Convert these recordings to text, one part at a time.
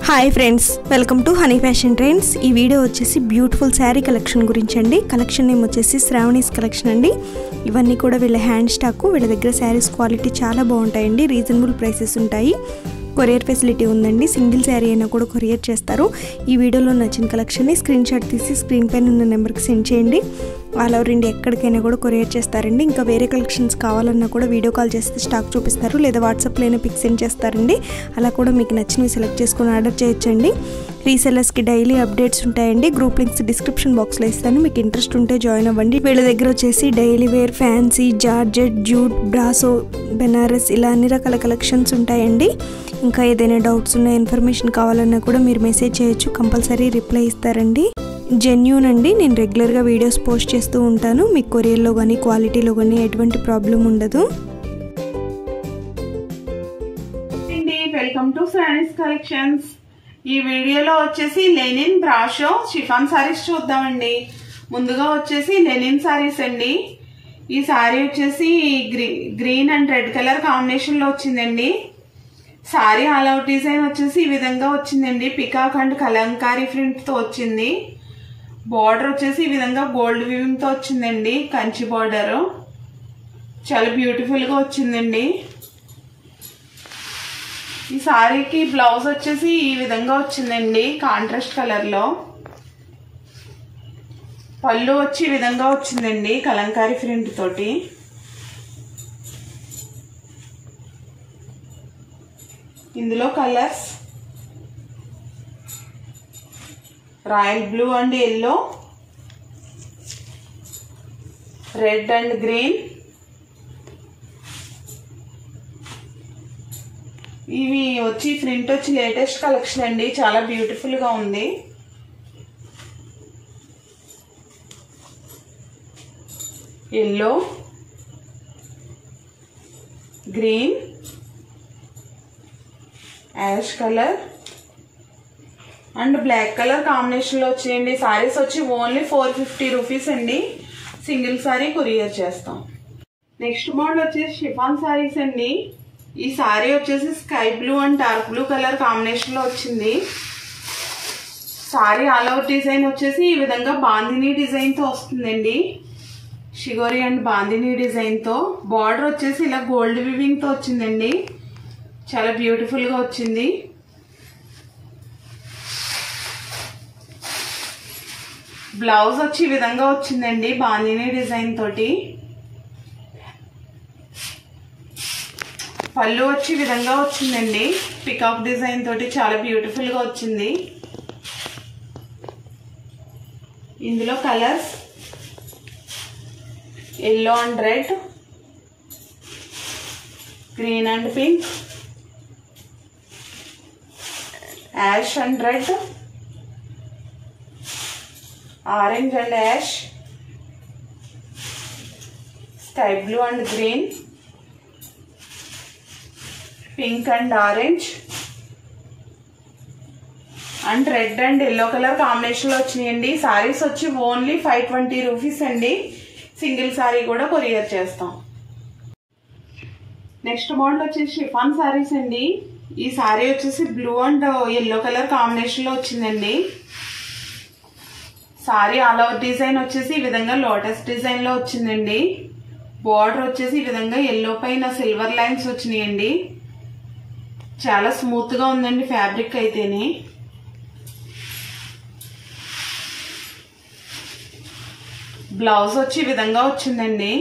hi friends welcome to Honey Fashion Trends ఈ video వచ్చేసి beautiful sari collection గురించి అండి కలెక్షన్ నేమ్ వచ్చేసి శ్రావణీస్ కలెక్షన్ అండి ఇవన్నీ కూడా వీళ్ళ హ్యాండ్ స్టాక్ వీళ్ళ దగ్గర శారీస్ క్వాలిటీ చాలా బాగుంటాయండి రీజనబుల్ ప్రైసెస్ ఉంటాయి కొరియర్ ఫెసిలిటీ ఉందండి సింగిల్ శారీ అయినా కూడా కొరియర్ చేస్తారు ఈ వీడియోలో నచ్చిన కలెక్షన్ని స్క్రీన్ షాట్ తీసి స్క్రీన్ పైన ఉన్న నెంబర్కి సెండ్ చేయండి ఆల్ ఓవర్ ఇండియా ఎక్కడికైనా కూడా కొరియర్ చేస్తారండి ఇంకా వేరే కలెక్షన్స్ కావాలన్నా కూడా వీడియో కాల్ చేస్తే స్టాక్ చూపిస్తారు లేదా వాట్సాప్లో అయినా పిక్ సెండ్ చేస్తారండి అలా కూడా మీకు నచ్చినవి సెలెక్ట్ చేసుకొని ఆర్డర్ చేయొచ్చండి రీసెల్లర్స్కి డైలీ అప్డేట్స్ ఉంటాయండి గ్రూప్ లింక్స్ డిస్క్రిప్షన్ బాక్స్లో ఇస్తాను మీకు ఇంట్రెస్ట్ ఉంటే జాయిన్ అవ్వండి వీళ్ళ దగ్గర వచ్చేసి daily wear fancy georgette jute brasso Banaras ఇలా అన్ని రకాల కలెక్షన్స్ ఉంటాయండి ఇంకా ఏదైనా డౌట్స్ ఉన్న ఇన్ఫర్మేషన్ కావాలన్నా కూడా మీరు మెసేజ్ చేయొచ్చు కంపల్సరీ రిప్లై ఇస్తారండి జెన్యూన్ అండి నేను రెగ్యులర్గా వీడియోస్ పోస్ట్ చేస్తూ ఉంటాను మీకు కొరియర్లో కానీ క్వాలిటీలో కానీ ఎటువంటి ప్రాబ్లం ఉండదు అండి వెల్కమ్ టు ఫ్రానిస్ కలెక్షన్స్ ఈ వీడియోలో వచ్చేసి లెనిన్ బ్రాషో షిఫాన్ సారీస్ చూద్దామండి ముందుగా వచ్చేసి లెనిన్ సారీస్ అండి ఈ సారీ వచ్చేసి green green and red colour combination లో వచ్చిందండి సారీ ఆల్ అవుట్ డిజైన్ వచ్చేసి ఈ విధంగా వచ్చిందండి పికాక్ అండ్ కలంకారీ ప్రింట్ తో వచ్చింది బార్డర్ వచ్చేసి ఈ విధంగా గోల్డ్ వీవింగ్ తో వచ్చిందండి కంచి బార్డర్ చాలా బ్యూటిఫుల్ గా వచ్చిందండి ఈ సారీకి బ్లౌజ్ వచ్చేసి ఈ విధంగా వచ్చిందండి కాంట్రాస్ట్ కలర్ లో పళ్ళు వచ్చి ఈ విధంగా వచ్చిందండి కలంకారీ ప్రింట్ తోటి ఇందులో colours royal blue and yellow red and green ఇవి వచ్చి ప్రింట్ వచ్చి లేటెస్ట్ కలెక్షన్ అండి చాలా బ్యూటిఫుల్ గా ఉంది yellow green ash colour and black colour combination లో వచ్చాయండి సారీస్ వచ్చి ఓన్లీ ఫోర్ ఫిఫ్టీ రూపీస్ అండి సింగిల్ సారీ కొరియర్ చేస్తాం నెక్స్ట్ మోడల్ వచ్చేసి షిఫాన్ సారీస్ అండి ఈ సారీ వచ్చేసి sky blue and dark blue colour combination లో వచ్చింది సారీ ఆల్ అవుట్ డిజైన్ వచ్చేసి ఈ విధంగా బాందిని డిజైన్ తో వస్తుందండి షిగోరి అండ్ బాందిని డిజైన్ తో బార్డర్ వచ్చేసి ఇలా గోల్డ్ వివింగ్ తో వచ్చిందండి చాలా బ్యూటిఫుల్ గా వచ్చింది బ్లౌజ్ వచ్చి ఈ విధంగా వచ్చిందండి బాందిని డిజైన్ తోటి పళ్ళు వచ్చి ఈ విధంగా వచ్చిందండి పికాక్ డిజైన్ తోటి చాలా బ్యూటిఫుల్ గా వచ్చింది ఇందులో colours yellow and red green and pink ash and red orange and ash sky blue and green pink and orange and red and yellow colour combination లో వచ్చినాయండి సారీస్ వచ్చి ఓన్లీ ఫైవ్ ట్వంటీ రూపీస్ అండి single sari కూడా courier చేస్తాం next model వచ్చేసి chiffon saris అండి ఈ సారీ వచ్చేసి blue and yellow colour combination లో వచ్చిందండి సారీ ఆల్ అవుట్ డిజైన్ వచ్చేసి ఈ విధంగా లోటస్ డిజైన్ లో వచ్చిందండి బార్డర్ వచ్చేసి ఈ విధంగా ఎల్లో పైన సిల్వర్ లైన్స్ వచ్చినాయండి చాలా స్మూత్ గా ఉందండి ఫ్యాబ్రిక్ అయితేనే బ్లౌజ్ వచ్చి ఈ విధంగా వచ్చిందండి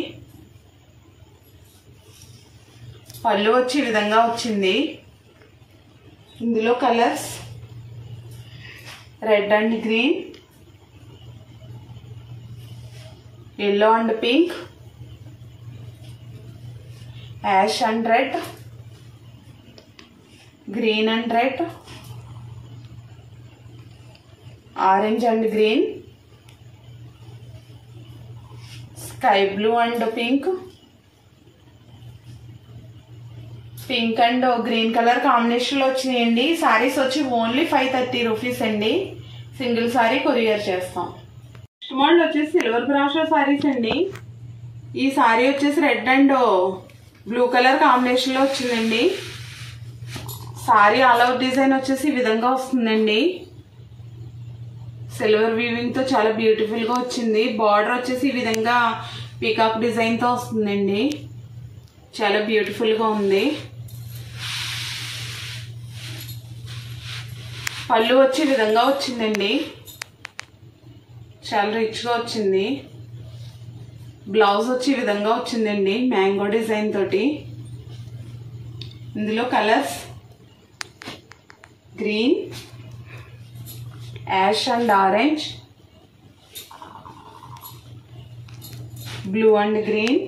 పళ్ళు వచ్చి ఈ విధంగా వచ్చింది ఇందులో colours red and green yellow and pink ash and red green and red orange and green sky blue and pink pink and green colour combination లో వచ్చినాయండి సారీస్ వచ్చి ఓన్లీ ఫైవ్ థర్టీ రూపీస్ అండి సింగిల్ సారీ కొరియర్ చేస్తాం next model వచ్చేసి silver brasso saris అండి ఈ సారీ వచ్చేసి red and blue colour combination లో వచ్చిందండి సారీ ఆల్ అవుట్ డిజైన్ వచ్చేసి ఈ విధంగా వస్తుందండి సిల్వర్ వీవింగ్ తో చాలా బ్యూటిఫుల్ గా వచ్చింది బార్డర్ వచ్చేసి ఈ విధంగా పీకాక్ డిజైన్ తో వస్తుందండి చాలా బ్యూటిఫుల్ గా ఉంది పళ్ళు వచ్చి ఈ విధంగా వచ్చిందండి చాలా రిచ్ గా వచ్చింది బ్లౌజ్ వచ్చి ఈ విధంగా వచ్చిందండి మ్యాంగో డిజైన్ తోటి ఇందులో colours green ash and orange blue and green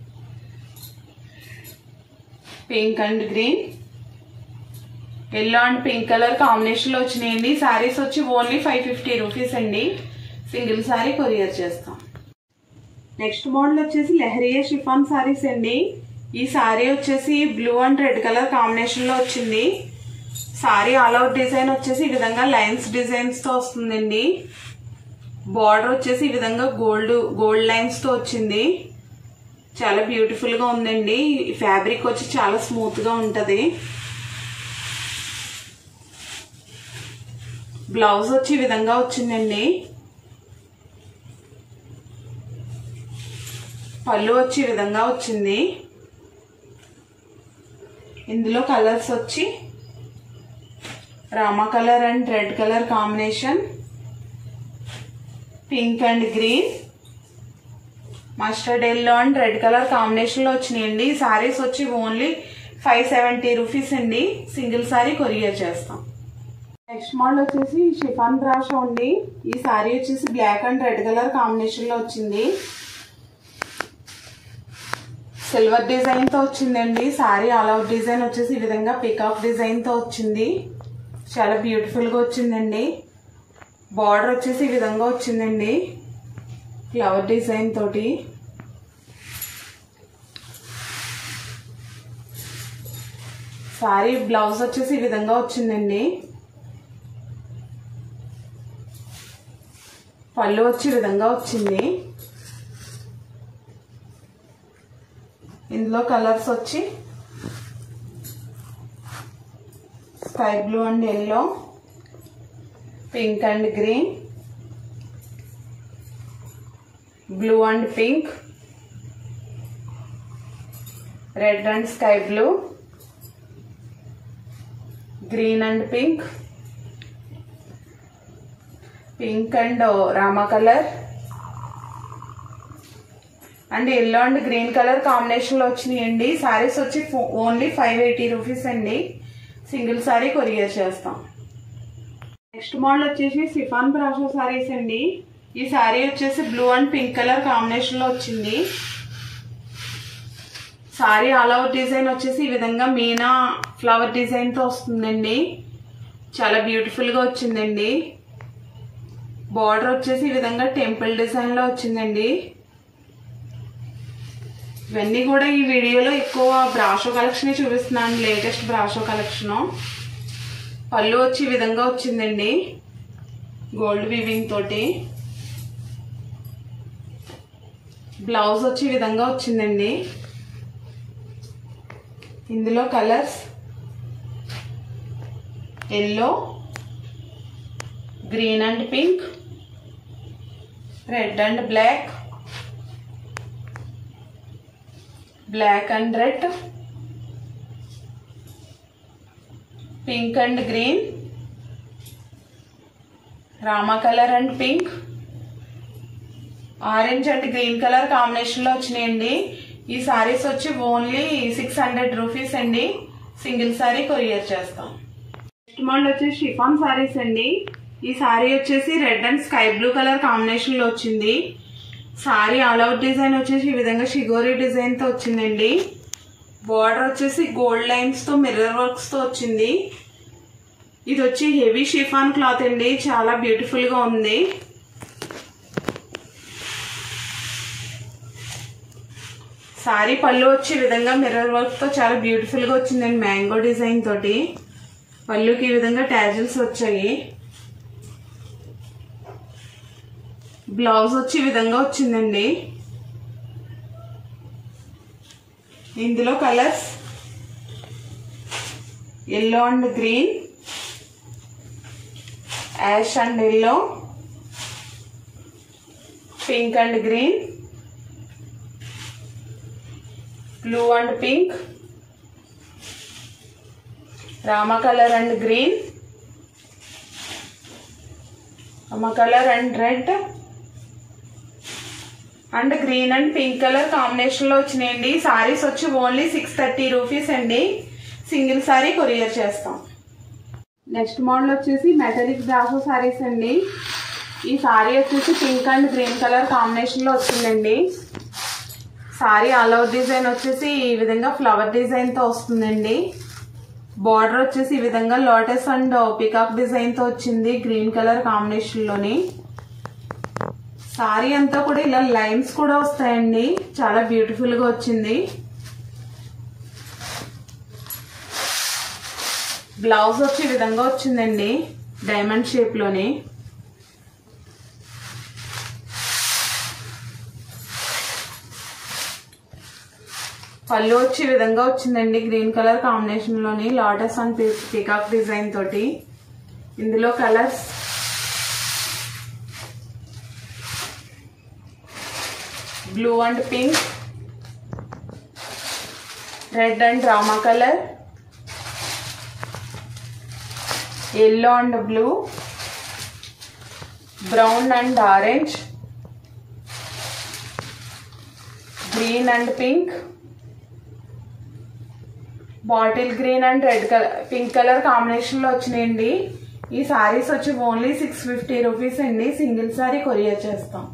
pink and green yellow and pink colour కాంబినేషన్లో వచ్చినాయండి సారీస్ వచ్చి ఓన్లీ ఫైవ్ ఫిఫ్టీ రూపీస్ అండి సింగిల్ సారీ కొరియర్ చేస్తాం నెక్స్ట్ మోడల్ వచ్చేసి లెహరియా షిఫాన్ సారీస్ అండి ఈ సారీ వచ్చేసి blue and red colour combination లో వచ్చింది సారీ ఆల్ అవుట్ డిజైన్ వచ్చేసి ఈ విధంగా లైన్స్ డిజైన్స్ తో వస్తుందండి బార్డర్ వచ్చేసి ఈ విధంగా గోల్డ్ గోల్డ్ లైన్స్ తో వచ్చింది చాలా బ్యూటిఫుల్ గా ఉందండి ఫ్యాబ్రిక్ వచ్చి చాలా స్మూత్ గా ఉంటది బ్లౌజ్ వచ్చి ఈ విధంగా వచ్చిందండి పళ్ళు వచ్చి ఈ విధంగా వచ్చింది ఇందులో కలర్స్ వచ్చి Rama colour and red colour combination pink and green mustard yellow and red colour combination లో వచ్చినాయండి ఈ సారీస్ వచ్చి ఓన్లీ ఫైవ్ సెవెంటీ రూపీస్ అండి సింగిల్ సారీ కొరియర్ చేస్తాం నెక్స్ట్ మోడల్ వచ్చేసి షిఫాన్ బ్రాషో అండి ఈ సారీ వచ్చేసి black and red colour combination లో వచ్చింది సిల్వర్ డిజైన్ తో వచ్చిందండి సారీ ఆల్ అవుట్ డిజైన్ వచ్చేసి ఈ విధంగా పికాక్ డిజైన్ తో వచ్చింది చాలా బ్యూటిఫుల్ గా వచ్చిందండి బార్డర్ వచ్చేసి ఈ విధంగా వచ్చిందండి ఫ్లవర్ డిజైన్ తోటి సారీ బ్లౌజ్ వచ్చేసి ఈ విధంగా వచ్చిందండి పళ్ళు వచ్చి ఈ విధంగా వచ్చింది ఇందులో కలర్స్ వచ్చి sky blue and yellow pink and green blue and pink red and sky blue green and pink pink and Rama colour and yellow and green colour combination లో వచ్చినాయండి సారీస్ వచ్చి ఓన్లీ ఫైవ్ ఎయిటీ రూపీస్ అండి single sari courier చేస్తాం next model వచ్చేసి chiffon brasso saris అండి ఈ సారీ వచ్చేసి blue and pink colour combination లో వచ్చింది సారీ ఆల్ అవుట్ డిజైన్ వచ్చేసి ఈ విధంగా మీనా ఫ్లవర్ డిజైన్ తో వస్తుందండి చాలా బ్యూటిఫుల్ గా వచ్చిందండి బార్డర్ వచ్చేసి ఈ విధంగా టెంపుల్ డిజైన్ లో వచ్చిందండి ఇవన్నీ కూడా ఈ వీడియోలో ఎక్కువ బ్రాషో కలెక్షన్ చూపిస్తున్నాను లేటెస్ట్ బ్రాషో కలెక్షన్ పళ్ళు వచ్చి ఈ విధంగా వచ్చిందండి గోల్డ్ వీవింగ్ తోటి బ్లౌజ్ వచ్చి ఈ విధంగా వచ్చిందండి ఇందులో colours yellow green and pink red and black black and red pink and green రామా colour and pink orange and green colour combination లో వచ్చినాయండి ఈ సారీస్ వచ్చి ఓన్లీ సిక్స్ హండ్రెడ్ రూపీస్ అండి సింగిల్ సారీ కొరియర్ చేస్తాం నెక్స్ట్ మోడల్ వచ్చేసి షిఫాన్ సారీస్ అండి ఈ సారీ వచ్చేసి red and sky blue colour combination లో వచ్చింది సారీ ఆల్ అవుట్ డిజైన్ వచ్చేసి ఈ విధంగా షిగోరి డిజైన్ తో వచ్చిందండి బార్డర్ వచ్చేసి గోల్డ్ లైన్స్ తో మిర్రర్ వర్క్స్ తో వచ్చింది ఇది వచ్చి హెవీ షిఫాన్ క్లాత్ అండి చాలా బ్యూటిఫుల్ గా ఉంది సారీ పళ్ళు వచ్చి ఈ విధంగా మిర్రర్ వర్క్ తో చాలా బ్యూటిఫుల్ గా వచ్చిందండి మ్యాంగో డిజైన్ తోటి పళ్ళుకి ఈ విధంగా ట్యాజిల్స్ వచ్చాయి బ్లౌజ్ వచ్చి ఈ విధంగా వచ్చిందండి ఇందులో colours yellow and green ash and yellow pink and green blue and pink రామ కలర్ అండ్ గ్రీన్ రామ colour and red and green and pink colour combination లో వచ్చినాయండి సారీస్ వచ్చి ఓన్లీ సిక్స్ థర్టీ రూపీస్ అండి సింగిల్ సారీ కొరియర్ చేస్తాం next model వచ్చేసి metallic brasso saris అండి ఈ సారీ వచ్చేసి pink and green colour combination లో వచ్చిందండి సారీ ఆల్ ఓవర్ డిజైన్ వచ్చేసి ఈ విధంగా ఫ్లవర్ డిజైన్ తో వస్తుందండి బార్డర్ వచ్చేసి ఈ విధంగా లోటస్ అండ్ పికాక్ డిజైన్ తో వచ్చింది గ్రీన్ కలర్ కాంబినేషన్ లోని సారీ అంతా కూడా ఇలా లైన్స్ కూడా వస్తాయండి చాలా బ్యూటిఫుల్ గా వచ్చింది బ్లౌజ్ వచ్చి ఈ విధంగా వచ్చిందండి డైమండ్ షేప్ లోని పళ్ళు వచ్చి ఈ విధంగా వచ్చిందండి గ్రీన్ కలర్ కాంబినేషన్ లోని లాటస్ అండ్ పికాక్ డిజైన్ తోటి ఇందులో colours blue and pink red and Rama colour yellow and blue brown and orange green and pink bottle green and red colour pink colour combination లో వచ్చినాయండి ఈ సారీస్ వచ్చి only six fifty rupees అండి single sari courier చేస్తాం